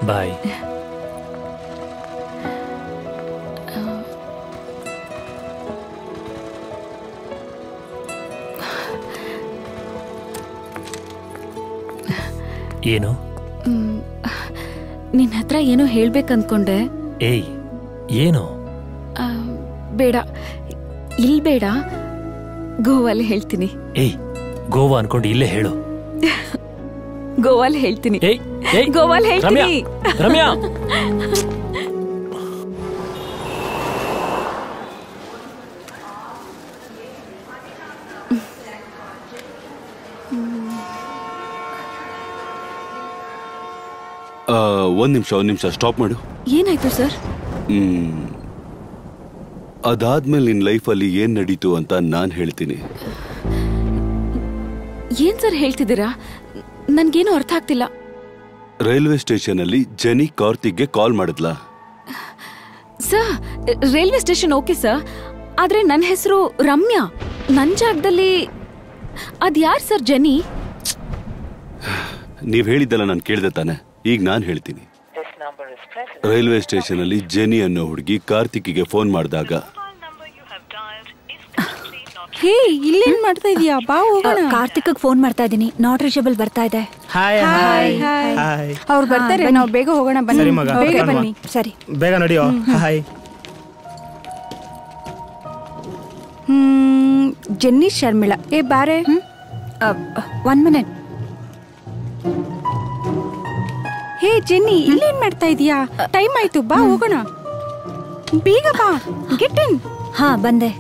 ಬಾಯ್ ಏನು ನಿನ್ನ ಹತ್ರ ಏನೋ ಹೇಳ್ಬೇಕಂದ್ಕೊಂಡೆ ಏಯ್ ಏನು ಆ, ಬೇಡ ಇಲ್ಲಿ ಬೇಡ ಗೋವಾಲಿ ಹೇಳ್ತೀನಿ ಏಯ್ ಗೋವಾ ಅನ್ಕೊಂಡು ಇಲ್ಲೇ ಹೇಳು ಗೋವಾಲಿ ಹೇಳ್ತೀನಿ ಏಯ್ ಏಯ್ ಗೋವಾಲಿ ರಮ್ಯಾ ಹೇಳ್ತೀನಿ ರಮ್ಯಾ ಆ, ಒಂದ್ ನಿಮಿಷ ಒಂದ್ ನಿಮಿಷ ಸ್ಟಾಪ್ ಮಾಡು ಏನಾಯ್ತು ಸರ್ ಹ್ಮ್ ಅದಾದ್ಮೇಲೆ ನಿನ್ ಲೈಫಲ್ಲಿ ಏನ್ ನಡೀತು ಅಂತ ನಾನ್ ಹೇಳ್ತೀನಿ ಏನ್ ಸರ್ ಹೇಳ್ತಿದ್ದೀರಾ ನನ್ಗೇನು ಅರ್ಥ ಆಗ್ತಿಲ್ಲ ರೈಲ್ವೆ ಸ್ಟೇಷನ್ ಅಲ್ಲಿ ಜೆನಿ ಕಾರ್ತಿಕ್ಗೆ ಕಾಲ್ ಮಾಡಿದ್ಲಾ sir railway station okay sir ಆದ್ರೆ ನನ್ನ ಹೆಸರು ರಮ್ಯಾ ನನ್ ಜಾಗದಲ್ಲಿ ಅದ್ಯಾರ್ ಸರ್ ಜೆನಿ ನೀವ್ ಹೇಳಿದ್ದಲ್ಲ ನಾನು ಕೇಳ್ದೆ ತಾನೆ ಈಗ ನಾನ್ ಹೇಳ್ತೀನಿ ರೈಲ್ವೆ ಸ್ಟೇಷನ್ ಅಲ್ಲಿ ಜೆನಿ ಅನ್ನೋ ಹುಡುಗಿ ಕಾರ್ತಿಕ್ಗೆ ಫೋನ್ ಮಾಡಿದಾಗ ಹೇ ಇಲ್ಲೇನ್ ಮಾಡ್ತಾ ಇದೀಯಾ ಬಾ ಹೋಗೋಣ ಕಾರ್ತಿಕ್ ಫೋನ್ ಮಾಡ್ತಾ ಇದೀನಿ ನಾಟ್ ರೀಚಬಲ್ ಬರ್ತಾ ಇದೆ ಹಾಯ್ ಹಾಯ್ ಹಾಯ್ ಹಾಯ್ ಅವ್ರು ಬರ್ತಾರೆ ನಾವು ಬೇಗ ಹೋಗೋಣ ಬನ್ನಿ ಸರಿ ಮಗ, ಬೇಗ ಕರ್ಮ. ಬನ್ನಿ ಸರಿ ಬೇಗ ನಡಿಯೋ ಹಾಯ್ ಹ್ಮ್ ಜೆನ್ನಿ ಶರ್ಮಿಳಾ ಏ ಬಾರೆ ಒನ್ ಮಿನಿಟ್ ಹೇ ಜೆನ್ನಿ ಇಲ್ಲೇನ್ ಮಾಡ್ತಾ ಇದೀಯಾ ಟೈಮ್ ಆಯ್ತು ಬಾ ಹೋಗೋಣ ಬೇಗ ಬಾ ಗೆಟ್ ಇನ್ ಹಾ ಬಂದೆ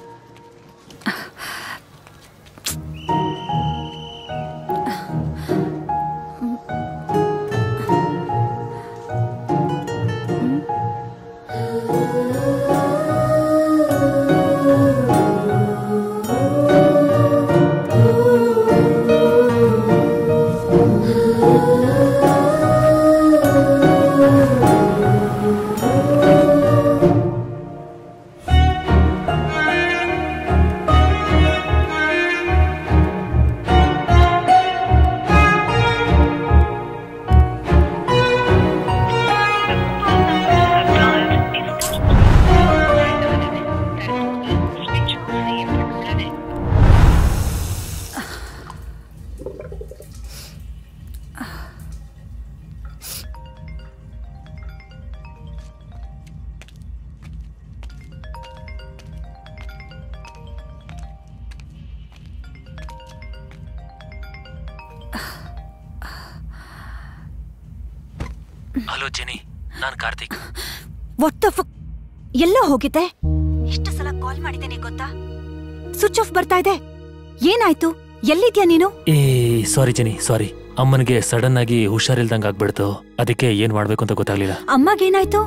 ಹಲೋ ಜೆನಿ ನಾನ್ ಕಾರ್ತಿಕ್ ವಾಟ್ ದ ಫಕ್ ಎಲ್ಲೋ ಹೋಗಿದ್ದೆ ಎಷ್ಟು ಸಲ ಕಾಲ್ ಮಾಡಿದ್ದೇನೆ ಗೊತ್ತಾ ಸ್ವಿಚ್ ಆಫ್ ಬರ್ತಾ ಇದೆ ಏನಾಯ್ತು ಎಲ್ಲಿದ್ಯಾ ನೀನು ಏ ಸಾರಿ ಜೆನಿ ಸಾರಿ ಅಮ್ಮನಿಗೆ ಸಡನ್ ಆಗಿ ಹುಷಾರಿಲ್ದಂಗ್ ಆಗ್ಬಿಡ್ತು ಅದಕ್ಕೆ ಏನ್ ಮಾಡ್ಬೇಕು ಅಂತ ಗೊತ್ತಾಗ್ಲಿಲ್ಲ ಅಮ್ಮಗೇನಾಯ್ತು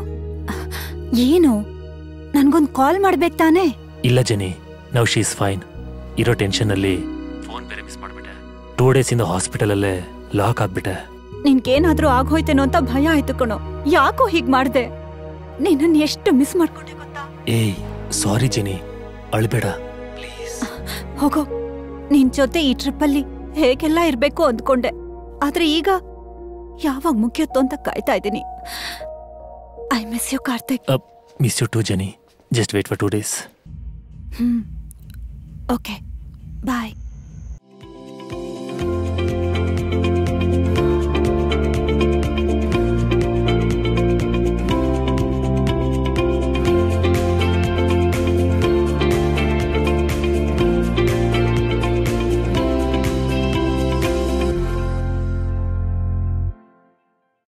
ಏನು ನನ್ಗೊಂದ್ ಕಾಲ್ ಮಾಡ್ಬೇಕ್ ತಾನೇ ಇಲ್ಲ ಜೆನಿ ನವ್ ಶೀಸ್ ಫೈನ್ ಇರೋ ಟೆನ್ಷನ್ ಅಲ್ಲಿ ಫೋನ್ ಬೇರೆ ಮಿಸ್ ಮಾಡ್ಬಿಟ್ಟೆ ಟೂ ಡೇಸ್ ಇಂದ ಹಾಸ್ಪಿಟಲ್ ಅಲ್ಲೇ ಲಾಕ್ ಆಗ್ಬಿಟ್ಟೆ ನಿನ್ಗೇನಾದ್ರೂ ಆಗೋಯ್ತೇನೋ ಅಂತ ಭಯ ಆಯ್ತು ಕಣೋ ಯಾಕೋ ಹೀಗ್ ಮಾಡ್ದೆ ನಿನ್ನನ್ ಎಷ್ಟು ಮಿಸ್ ಮಾಡ್ಕೊಂಡೆ ಗೊತ್ತಾ ಏಯ್ ಸಾರಿ ಜೆನಿ ಅಳ್ಬೇಡ ಪ್ಲೀಸ್ ಹೋಗೋ ನಿನ್ ಜೊತೆ ಈ ಟ್ರಿಪ್ಪಲ್ಲಿ ಹೇಗೆಲ್ಲ ಇರ್ಬೇಕು ಅಂದ್ಕೊಂಡೆ ಆದ್ರೆ ಈಗ ಯಾವಾಗ ಮುಗಿಯುತ್ತೋ ಅಂತ ಕಾಯ್ತಾ ಇದ್ದೀನಿ I miss you Karthik miss you too Jenny just wait for two days hmm okay bye